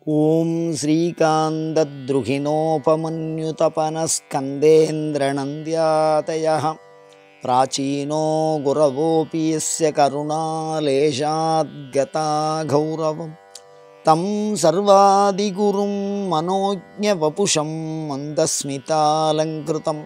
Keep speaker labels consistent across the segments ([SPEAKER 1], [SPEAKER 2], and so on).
[SPEAKER 1] ॐ श्रीकान्तद्रुहिणोपमन्युतपनस्कन्देन्द्रनन्द्यातयः प्राचीनो गुरवोऽपि यस्य करुणालेशाद्गता गौरवं तं सर्वादिगुरुं मनोज्ञवपुषं मन्दस्मितालङ्कृतं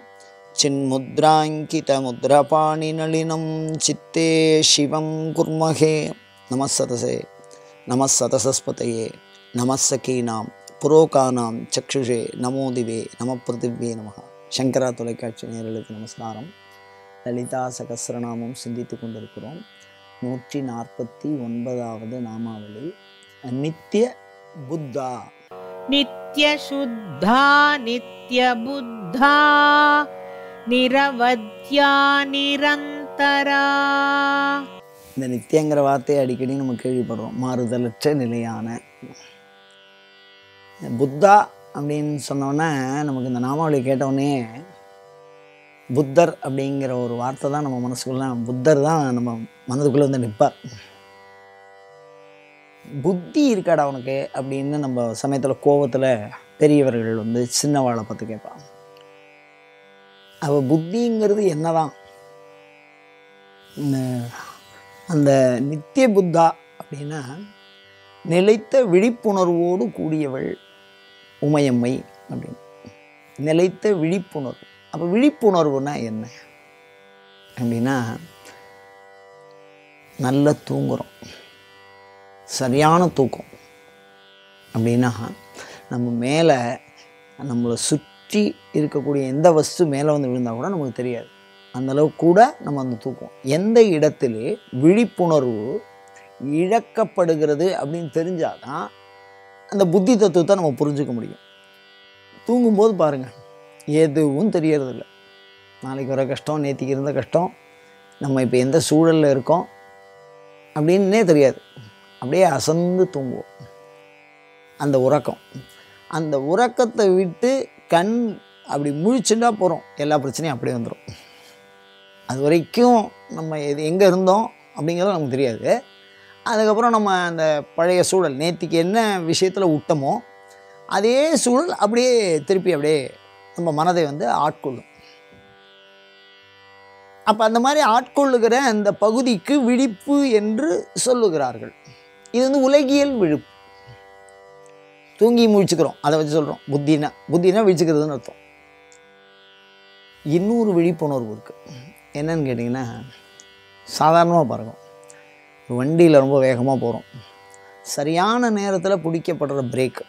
[SPEAKER 1] चिन्मुद्राङ्कितमुद्रपाणिनलिनं चित्ते शिवं कुर्महे नमः सतसे नमः सतसस्पतये நம சகீனாம் புரோகானாம் சக்ஷுஷே நமோ திவே நம பிருத்திவே நம சங்கரா தொலைக்காட்சி நேயர்களுக்கு நமஸ்காரம் லலிதா சகசிரநாமம் சிந்தித்து கொண்டிருக்கிறோம் நூற்றி நாற்பத்தி ஒன்பதாவது நாமாவளி நித்திய புத்தா
[SPEAKER 2] नित्यशुद्धा नित्यबुद्धा निरवध्या निरन्तरा
[SPEAKER 1] இந்த நித்தியங்கிற வார்த்தையை அடிக்கடி நம்ம கேள்விப்படுறோம் மாறுதலற்ற நிலையான புத்தா அப்படின்னு சொன்னோன்னே நமக்கு இந்த நாமாவளி கேட்டவுடனே புத்தர் அப்படிங்கிற ஒரு வார்த்தை தான் நம்ம மனசுக்குள்ள புத்தர் தான் நம்ம மனதுக்குள்ளே வந்து நிற்பார் புத்தி இருக்காடா உனக்கு அப்படின்னு நம்ம சமயத்தில் கோவத்தில் பெரியவர்கள் வந்து சின்னவாளை பார்த்து கேட்பான் அவ புத்திங்கிறது என்னதான் இந்த அந்த நித்திய புத்தா அப்படின்னா நிலைத்த விழிப்புணர்வோடு கூடியவள் உமையம்மை அப்படின்னு நிலைத்த விழிப்புணர்வு அப்போ விழிப்புணர்வுனா என்ன அப்படின்னா நல்லா தூங்குறோம் சரியான தூக்கம் அப்படின்னா நம்ம மேலே நம்மளை சுற்றி இருக்கக்கூடிய எந்த வஸ்து மேலே வந்து விழுந்தால் கூட நமக்கு தெரியாது அந்த அளவுக்கு கூட நம்ம அந்த தூக்கம் எந்த இடத்திலே விழிப்புணர்வு இழக்கப்படுகிறது அப்படின்னு தெரிஞ்சாதான் அந்த புத்தி தத்துவத்தை நம்ம புரிஞ்சுக்க முடியும் தூங்கும்போது பாருங்கள் எதுவும் தெரியறதில்ல நாளைக்கு வர கஷ்டம் நேற்றுக்கு இருந்த கஷ்டம் நம்ம இப்போ எந்த சூழலில் இருக்கோம் அப்படின்னே தெரியாது அப்படியே அசந்து தூங்குவோம் அந்த உறக்கம் அந்த உறக்கத்தை விட்டு கண் அப்படி முழிச்சுட்டா போகிறோம் எல்லா பிரச்சனையும் அப்படியே வந்துடும் அது வரைக்கும் நம்ம எது எங்கே இருந்தோம் அப்படிங்கிறது நமக்கு தெரியாது அதுக்கப்புறம் நம்ம அந்த பழைய சூழல் நேற்றுக்கு என்ன விஷயத்தில் விட்டோமோ அதே சூழல் அப்படியே திருப்பி அப்படியே நம்ம மனதை வந்து ஆட்கொள்ளும் அப்போ அந்த மாதிரி ஆட்கொள்ளுகிற அந்த பகுதிக்கு விழிப்பு என்று சொல்லுகிறார்கள் இது வந்து உலகியல் விழிப்பு தூங்கி முழிச்சுக்கிறோம் அதை வச்சு சொல்கிறோம் புத்தினா புத்தினா விழிச்சுக்கிறதுன்னு அர்த்தம் இன்னொரு விழிப்புணர்வு இருக்குது என்னன்னு கேட்டிங்கன்னா சாதாரணமாக பாருங்க ஒரு வண்டியில் ரொம்ப வேகமாக போகிறோம் சரியான நேரத்தில் பிடிக்கப்படுற பிரேக்கு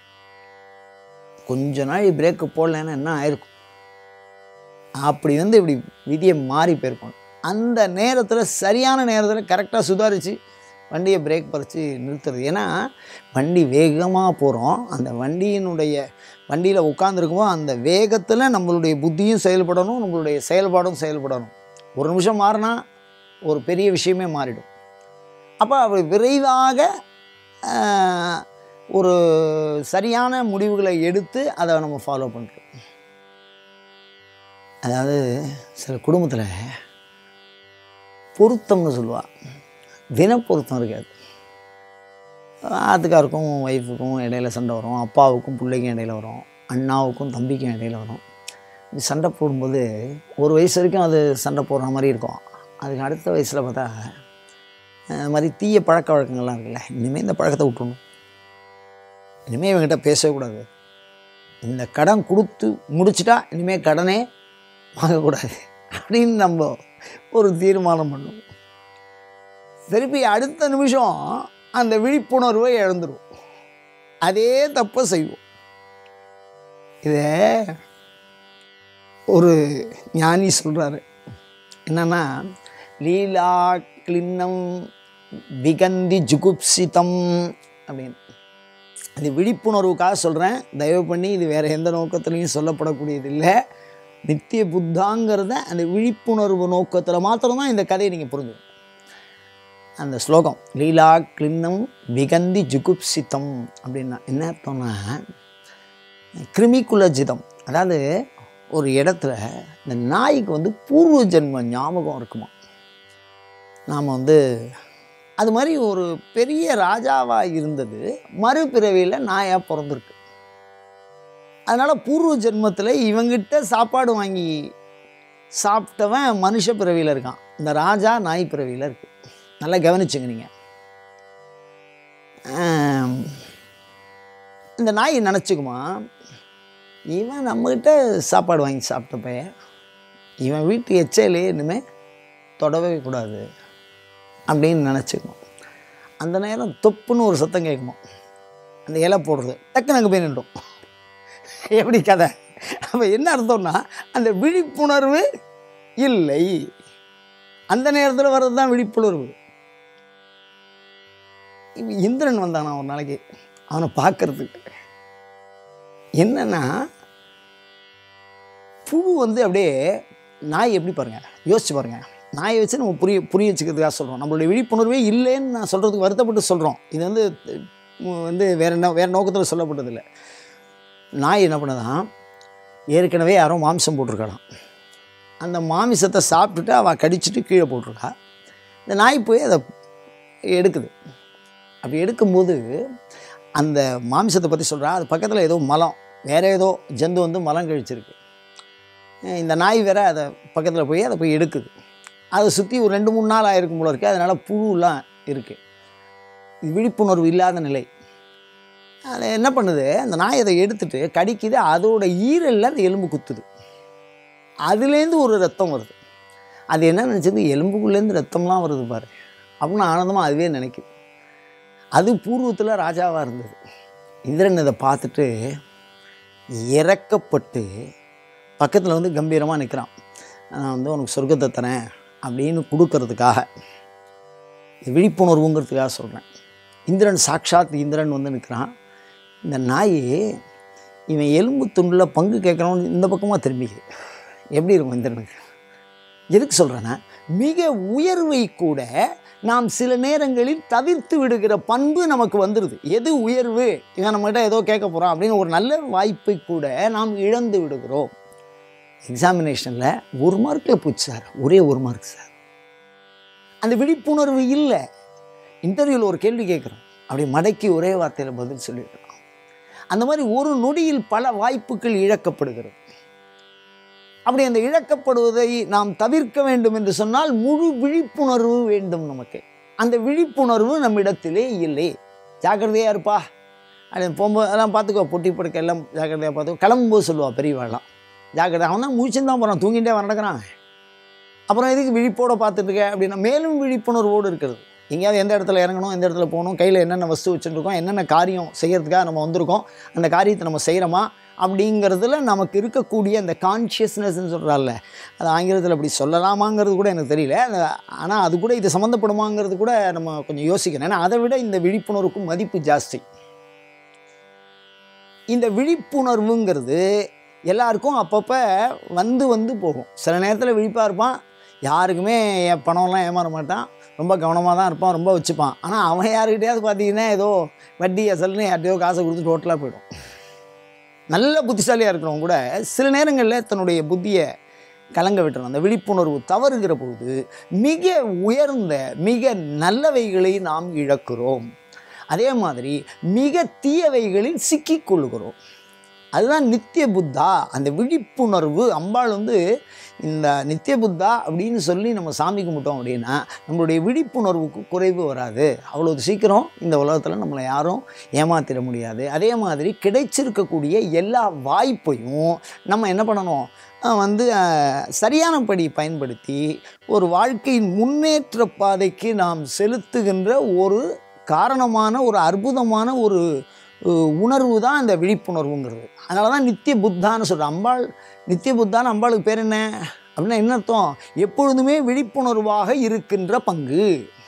[SPEAKER 1] கொஞ்ச நாள் பிரேக்கு போடலன்னா என்ன ஆயிருக்கும் அப்படி வந்து இப்படி விதியை மாறி போயிருக்கணும் அந்த நேரத்தில் சரியான நேரத்தில் கரெக்டாக சுதாரித்து வண்டியை பிரேக் பறித்து நிறுத்துறது ஏன்னா வண்டி வேகமாக போகிறோம் அந்த வண்டியினுடைய வண்டியில் உட்காந்துருக்கும்போது அந்த வேகத்தில் நம்மளுடைய புத்தியும் செயல்படணும் நம்மளுடைய செயல்பாடும் செயல்படணும் ஒரு நிமிஷம் மாறினா ஒரு பெரிய விஷயமே மாறிடும் அப்போ அவர் விரைவாக ஆஹ், ஒரு சரியான முடிவுகளை எடுத்து அதை நம்ம ஃபாலோ பண்ணுறோம் அதாவது சில குடும்பத்தில் பொருத்தம்னு சொல்லுவாள் தினப்பொருத்தம் இருக்காது ஆத்துக்காருக்கும் ஒய்ஃபுக்கும் இடையில சண்டை வரும் அப்பாவுக்கும் பிள்ளைக்கும் இடையில வரும் அண்ணாவுக்கும் தம்பிக்கும் இடையில வரும் இப்படி சண்டை போடும்போது ஒரு வயசு வரைக்கும் அது சண்டை போடுற மாதிரி இருக்கும் அதுக்கு அடுத்த வயசில் பார்த்தா அது மாதிரி தீய பழக்க வழக்கங்கள்லாம் இருக்குல்ல இனிமேல் இந்த பழக்கத்தை விட்டுணும் இனிமேல் இவங்ககிட்ட பேசவே கூடாது இந்த கடன் கொடுத்து முடிச்சிட்டா இனிமேல் கடனே வாங்கக்கூடாது அப்படின்னு நம்ம ஒரு தீர்மானம் பண்ணுவோம் திருப்பி அடுத்த நிமிஷம் அந்த விழிப்புணர்வை இழந்துடும் அதே தப்பை செய்வோம் இதை ஒரு ஞானி சொல்கிறாரு என்னன்னா லீலா கிளின்னம் விகந்தி ஜுகுப்சிதம் அப்படின்னு அது விழிப்புணர்வுக்காக சொல்கிறேன் தயவு பண்ணி இது வேறு எந்த நோக்கத்துலையும் சொல்லப்படக்கூடியது இல்லை நித்திய புத்தாங்கிறத அந்த விழிப்புணர்வு நோக்கத்தில் மாத்திரம்தான் இந்த கதையை நீங்கள் புரிஞ்சுக்கணும் அந்த ஸ்லோகம் லீலா கிளின்னம் விகந்தி ஜுகுப்சிதம் அப்படின்னா என்ன அர்த்தம்னா கிருமிக்குலஜிதம் அதாவது ஒரு இடத்துல இந்த நாய்க்கு வந்து பூர்வ ஜென்ம ஞாபகம் இருக்குமா நாம் வந்து அது மாதிரி ஒரு பெரிய ராஜாவாக இருந்தது மறுபிறவியில் நாயாக பிறந்திருக்கு அதனால் பூர்வ ஜென்மத்தில் இவங்கிட்ட சாப்பாடு வாங்கி சாப்பிட்டவன் மனுஷ பிறவியில் இருக்கான் இந்த ராஜா நாய் பிறவியில் இருக்கு நல்லா கவனிச்சுங்க நீங்கள் இந்த நாய் நினச்சிக்குமா இவன் நம்மக்கிட்ட சாப்பாடு வாங்கி சாப்பிட்ட பையன் இவன் வீட்டு எச்சையிலே இனிமேல் தொடவே கூடாது அப்படின்னு நினச்சிக்கணும் அந்த நேரம் தொப்புன்னு ஒரு சத்தம் கேட்குமா அந்த இலை போடுறது டக்குன்னு அங்கே போய் நின்றோம் எப்படி கதை அப்போ என்ன அர்த்தம்னா அந்த விழிப்புணர்வு இல்லை அந்த நேரத்தில் வர்றது தான் விழிப்புணர்வு இவன் இந்திரன் வந்தானா ஒரு நாளைக்கு அவனை பார்க்கறதுக்கு என்னன்னா புழு வந்து அப்படியே நாய் எப்படி பாருங்க யோசிச்சு பாருங்க நாயை வச்சு நம்ம புரிய புரிய வச்சுக்கிறதுக்காக சொல்கிறோம் நம்மளுடைய விழிப்புணர்வே இல்லைன்னு நான் சொல்கிறதுக்கு வருத்தப்பட்டு சொல்கிறோம் இது வந்து உம், வந்து வேற என்ன வேறு நோக்கத்தில் சொல்லப்பட்டதில்லை நாய் என்ன பண்ணுதான் ஏற்கனவே யாரோ மாம்சம் போட்டிருக்கலாம் அந்த மாமிசத்தை சாப்பிட்டுட்டு அவள் கடிச்சிட்டு கீழே போட்டிருக்கா இந்த நாய் போய் அதை எடுக்குது அப்படி எடுக்கும்போது அந்த மாமிசத்தை பற்றி சொல்கிறா அது பக்கத்தில் ஏதோ மலம் வேற ஏதோ ஜந்து வந்து மலம் கழிச்சிருக்கு அஹ் இந்த நாய் வேற அதை பக்கத்தில் போய் அதை போய் எடுக்குது அதை சுற்றி ஒரு ரெண்டு மூணு நாள் ஆயிருக்கும் போல இருக்குது அதனால் புழுலாம் இருக்குது இது விழிப்புணர்வு இல்லாத நிலை அது என்ன பண்ணுது அந்த நாய் அதை எடுத்துட்டு கடிக்குது அதோட ஈரலில் அந்த எலும்பு குத்துது அதுலேருந்து ஒரு ரத்தம் வருது அது என்ன நினச்சது எலும்புக்குள்ளேருந்து ரத்தம்லாம் வருது பாரு அப்படின்னு ஆனந்தமாக அதுவே நினைக்குது அது பூர்வத்தில் ராஜாவாக இருந்தது இந்திரன் இதை பார்த்துட்டு இறக்கப்பட்டு பக்கத்தில் வந்து கம்பீரமாக நிற்கிறான் நான் வந்து உனக்கு சொர்க்கத்தை தரேன் அப்படின்னு கொடுக்கறதுக்காக இது விழிப்புணர்வுங்கிறதுக்காக சொல்கிறேன் இந்திரன் சாக்ஷாத் இந்திரன் வந்து நிற்கிறான் இந்த நாய் இவன் எலும்பு துண்டில் பங்கு கேட்கணும்னு இந்த பக்கமாக திரும்பிக்குது எப்படி இருக்கும் இந்திரனுக்கு எதுக்கு சொல்கிறேன்னா மிக உயர்வை கூட நாம் சில நேரங்களில் தவிர்த்து விடுகிற பண்பு நமக்கு வந்துடுது எது உயர்வு இவன் நம்மகிட்ட ஏதோ கேட்க போகிறான் அப்படின்னு ஒரு நல்ல வாய்ப்பை கூட நாம் இழந்து விடுகிறோம் எக்ஸாமினேஷனில் ஒரு மார்க்கில் போச்சு சார் ஒரே ஒரு மார்க் சார் அந்த விழிப்புணர்வு இல்லை இன்டர்வியூவில் ஒரு கேள்வி கேட்குறோம் அப்படி மடக்கி ஒரே வார்த்தையில் பதில் சொல்லிடுறோம் அந்த மாதிரி ஒரு நொடியில் பல வாய்ப்புகள் இழக்கப்படுகிறது அப்படி அந்த இழக்கப்படுவதை நாம் தவிர்க்க வேண்டும் என்று சொன்னால் முழு விழிப்புணர்வு வேண்டும் நமக்கு அந்த விழிப்புணர்வு நம்மிடத்திலே இல்லை ஜாக்கிரதையாக இருப்பா அப்படி போகும்போது அதெல்லாம் பார்த்துக்கோ பொட்டி படுக்க எல்லாம் ஜாக்கிரதையாக பார்த்துக்கோ கிளம்பும்போது சொல்லுவா பெரியவாள்லாம் ஜாக்கிரதை அவன் தான் முழிச்சுன்னு தான் போகிறான் தூங்கிட்டே நடக்கிறான் அப்புறம் எதுக்கு விழிப்போட பார்த்துட்டு இருக்க அப்படின்னா மேலும் விழிப்புணர்வோடு இருக்கிறது எங்கேயாவது எந்த இடத்துல இறங்கணும் எந்த இடத்துல போகணும் கையில் என்னென்ன வஸ்து வச்சுருக்கோம் என்னென்ன காரியம் செய்கிறதுக்காக நம்ம வந்திருக்கோம் அந்த காரியத்தை நம்ம செய்கிறோமா அப்படிங்கிறதுல நமக்கு இருக்கக்கூடிய அந்த கான்ஷியஸ்னஸ்ன்னு சொல்கிறாள்ல அது ஆங்கிலத்தில் அப்படி சொல்லலாமாங்கிறது கூட எனக்கு தெரியல ஆனால் அது கூட இது சம்மந்தப்படுமாங்கிறது கூட நம்ம கொஞ்சம் யோசிக்கணும் ஏன்னா அதை விட இந்த விழிப்புணர்வுக்கும் மதிப்பு ஜாஸ்தி இந்த விழிப்புணர்வுங்கிறது எல்லாருக்கும் அப்பப்போ வந்து வந்து போகும் சில நேரத்தில் விழிப்பாக இருப்பான் யாருக்குமே என் பணம்லாம் ஏமாற மாட்டான் ரொம்ப கவனமாக தான் இருப்பான் ரொம்ப வச்சுப்பான் ஆனால் அவன் யாருக்கிட்டையாவது பார்த்தீங்கன்னா ஏதோ வட்டி அசல்னு யார்ட்டையோ காசை கொடுத்து டோட்டலாக போயிடும் நல்ல புத்திசாலியாக இருக்கிறவங்க கூட சில நேரங்களில் தன்னுடைய புத்தியை கலங்க விட்டுறோம் அந்த விழிப்புணர்வு தவறுகிற போது மிக உயர்ந்த மிக நல்லவைகளை நாம் இழக்கிறோம் அதே மாதிரி மிக தீயவைகளில் சிக்கிக் கொள்ளுகிறோம் அதுதான் நித்திய புத்தா அந்த விழிப்புணர்வு அம்பாள் வந்து இந்த நித்திய புத்தா அப்படின்னு சொல்லி நம்ம சாமி கும்பிட்டோம் அப்படின்னா நம்மளுடைய விழிப்புணர்வுக்கு குறைவு வராது அவ்வளோ சீக்கிரம் இந்த உலகத்தில் நம்மளை யாரும் ஏமாத்திட முடியாது அதே மாதிரி கிடைச்சிருக்கக்கூடிய எல்லா வாய்ப்பையும் நம்ம என்ன பண்ணணும் அஹ் வந்து அஹ், சரியானபடி பயன்படுத்தி ஒரு வாழ்க்கையின் முன்னேற்ற பாதைக்கு நாம் செலுத்துகின்ற ஒரு காரணமான ஒரு அற்புதமான ஒரு அஹ், உணர்வு தான் இந்த விழிப்புணர்வுங்கிறது அதனால தான் நித்திய புத்தான்னு சொல்கிறேன் அம்பாள் நித்திய புத்தான்னு அம்பாளுக்கு பேர் என்ன அப்படின்னா என்ன அர்த்தம் எப்பொழுதுமே விழிப்புணர்வாக இருக்கின்ற பங்கு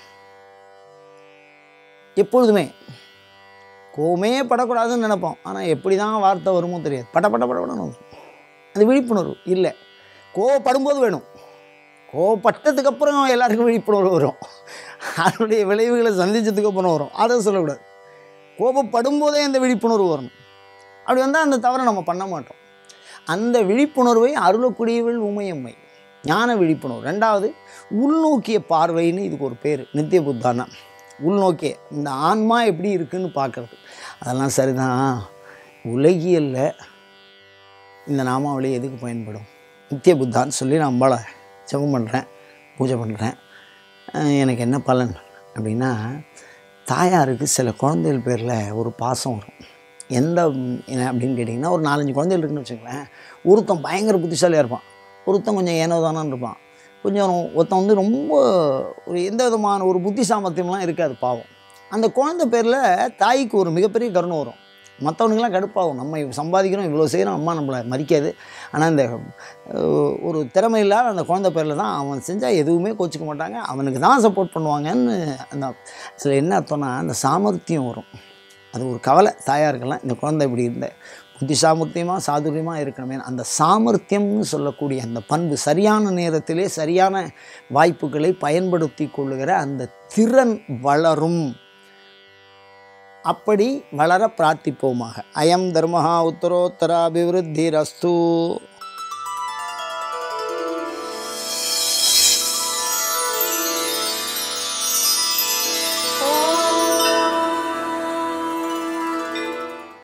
[SPEAKER 1] எப்பொழுதுமே கோவமே படக்கூடாதுன்னு நினைப்போம் ஆனால் எப்படி தான் வார்த்தை வருமோ தெரியாது பட பட படப்படணும் வரும். அது விழிப்புணர்வு இல்லை கோவப்படும்போது வேணும் கோவப்பட்டதுக்கு அப்புறம் எல்லாருக்கும் விழிப்புணர்வு வரும் அதனுடைய விளைவுகளை சந்திச்சதுக்கு அப்புறம் வரும் அதை சொல்லக்கூடாது கோபப்படும் போதே அந்த விழிப்புணர்வு வரணும் அப்படி வந்தால் அந்த தவறை நம்ம பண்ண மாட்டோம் அந்த விழிப்புணர்வை அருளக்கூடியவள் உமையம்மை ஞான விழிப்புணர்வு ரெண்டாவது உள்நோக்கிய பார்வைன்னு இதுக்கு ஒரு பேர் நித்திய புத்தானா உள்நோக்கே இந்த ஆன்மா எப்படி இருக்குன்னு பார்க்குறது அதெல்லாம் சரிதான் உலகியலில் இந்த நாமாவளி எதுக்கு பயன்படும் நித்திய புத்தான்னு சொல்லி நான் அம்பாளை ஜெபம் பண்ணுறேன் பூஜை பண்ணுறேன் எனக்கு என்ன பலன் அப்படின்னா தாயாருக்கு சில குழந்தைகள் பேரில் ஒரு பாசம் வரும் எந்த ம், என்ன அப்படின்னு கேட்டிங்கன்னா ஒரு நாலஞ்சு குழந்தைகள் இருக்குன்னு வச்சுங்களேன் ஒருத்தன் பயங்கர புத்திசாலியாக இருப்பான் ஒருத்தன் கொஞ்சம் ஏனோதானான்னு இருப்பான் கொஞ்சம் ஒருத்தன் வந்து ரொம்ப ஒரு எந்த விதமான ஒரு புத்தி சாமர்த்தியம்லாம் இருக்காது பாவம் அந்த குழந்தை பேரில் தாய்க்கு ஒரு மிகப்பெரிய கருணை வரும் மற்றவனுங்களாம் கடுப்பாகும் நம்ம இவ் சம்பாதிக்கிறோம் இவ்வளோ செய்கிறோம் அம்மா நம்மளை மதிக்காது ஆனால் இந்த அஹ், ஒரு திறமை இல்லாத அந்த குழந்தை பேரில் தான் அவன் செஞ்சால் எதுவுமே கோச்சிக்க மாட்டாங்க அவனுக்கு தான் சப்போர்ட் பண்ணுவாங்கன்னு அந்த சில என்ன அர்த்தம்னா அந்த சாமர்த்தியம் வரும் அது ஒரு கவலை தாயாருக்கெல்லாம் இந்த குழந்தை இப்படி இருந்த புத்தி சாமர்த்தியமாக சாதுரியமாக இருக்கணுமே அந்த சாமர்த்தியம்னு சொல்லக்கூடிய அந்த பண்பு சரியான நேரத்திலே சரியான வாய்ப்புகளை பயன்படுத்தி கொள்ளுகிற அந்த திறன் வளரும் அப்படி வளர பிரார்த்திப்போமாக அயம் தர்மஹா உத்தரோத்தராபிவிருத்தி ரஸ்து